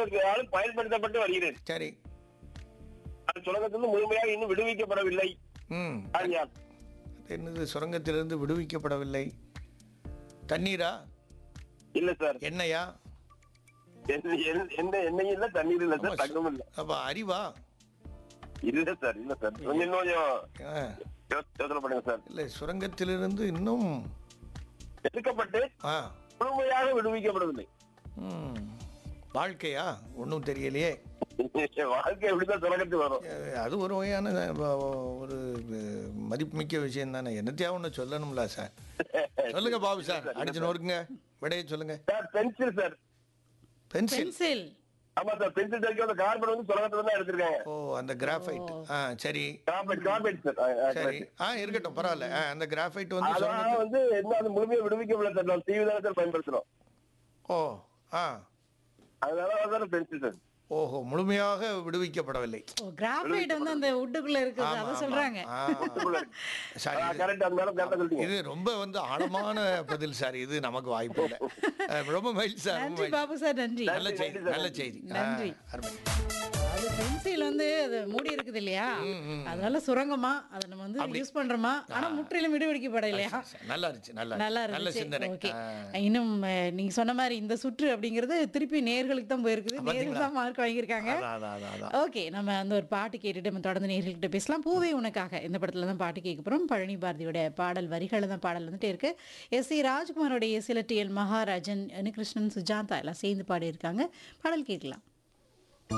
நாளும் பயன்படுத்தப்பட்டு வருகிறேன் சரி அது சுரங்கத்திலிருந்து முழுமையாக இன்னும் விடுவிக்கப்படவில்லை ம் ஆகையால் அது என்னது சுரங்கத்திலிருந்து விடுவிக்கப்படவில்லை தண்ணீரா இல்ல சார் எண்ணெயா என்ன என்ன- என்ன எண்ணெயும் இல்ல தண்ணீர் இல்ல சார் தங்கம் இல்ல அப்ப அறிவா இல்ல சார் இல்ல சார் கொஞ்சம் இன்னும் கொஞ்சம் ஆ, யோ- யோசனை பண்ணுங்க சார் இல்லை சுரங்கத்திலிருந்து இன்னும் எடுக்கப்பட்டு ஆ முழுமையாக விடுவிக்கப்படவில்லை ம் வாழ்க்கையா ஒன்றும் தெரியலையே வாழ்க்கை எப்படிதான் சுரங்கத்தில் வரும் அஹ், அது ஒரு வகையான அஹ், ஒரு அஹ், மதிப்புமிக்க விஷயம் தானே என்னத்தையா ஒன்று சொல்லணும்ல சார் சொல்லுங்க பாபு சார் அடிச்சு நோருக்குங்க விடையை சொல்லுங்க sir pencil sir pencil pencil ஆமா சார் பென்சில் தைக்க அந்த கார்பன் வந்து சுரங்கத்துல தான் எடுத்திருக்காங்க ஓ அந்த கிராஃபைட் ஆ சரி கார்பெட் கார்பெட் சார் ஆ, ஆ, சரி ஆ இருக்கட்டும் பரவாயில்ல ஆ, அந்த கிராஃபைட் வந்து அதான் சுரங்கத்தில் வந்து என்ன அது முழுமையா விடுவிக்கப்படல சார் நம்ம டிவி தான் சார் பயன்படுத்துறோம் ஓ ஆ அதனால சார் பென்சில் சார் ஓஹோ முழுமையாக விடுவிக்கப்படவில்லை ஓ கிராஃபைட் வந்து அந்த உட்டுக்குள்ள இருக்குது ஆமா, அதை ஆமா. சொல்றாங்க ஆ. சரி இது- கரெக்ட் அந்த மேடம் கரெக்டா சொல்லிட்டீங்க இது ரொம்ப வந்து ஆழமான பதில் சார் இது நமக்கு வாய்ப்பு இல்லை அஹ், ரொம்ப மகிழ்ச்சி சார் ரொம்ப நன்றி மகிழ்ச்சி. பாபு சார் நன்றி நல்ல செய்தி நல்ல செய்தி ஆ, நன்றி. அருமை அது பென்சில் வந்து அது மூடி இருக்குது இல்லையா அதனால சுரங்கமா அதை நம்ம வந்து யூஸ் பண்றோமா ஆனா முற்றிலும் விடுவிக்கப்படலையா நல்லா இருந்துச்சு நல்லா நல்லா இருந்துச்சு. நல்ல இருந்துச்சு சிந்தனை ஓகே ஆ. இன்னும் அஹ், நீங்க சொன்ன மாதிரி இந்த சுற்று அப்படிங்கிறது திருப்பி நேர்களுக்கு தான் போயிருக்குது நேர்கள் தான் மார்க் வாங்கியிருக்காங்க அதான், அதான், அதான், அதான். ஓகே நம்ம அந்த ஒரு பாட்டு கேட்டுட்டு நம்ம தொடர்ந்து நேர்கள்கிட்ட பேசலாம் பூவே உனக்காக இந்த படத்துல தான் பாட்டு கேட்க போறோம் பழனி பாரதியோட பாடல் வரிகள் தான் பாடல் வந்துட்டே இருக்கு எஸ் சி ராஜ்குமாரோட இசையில டி எல் மகாராஜன் கிருஷ்ணன் சுஜாதா எல்லாம் சேர்ந்து பாடியிருக்காங்க பாடல் கேட்கலாம்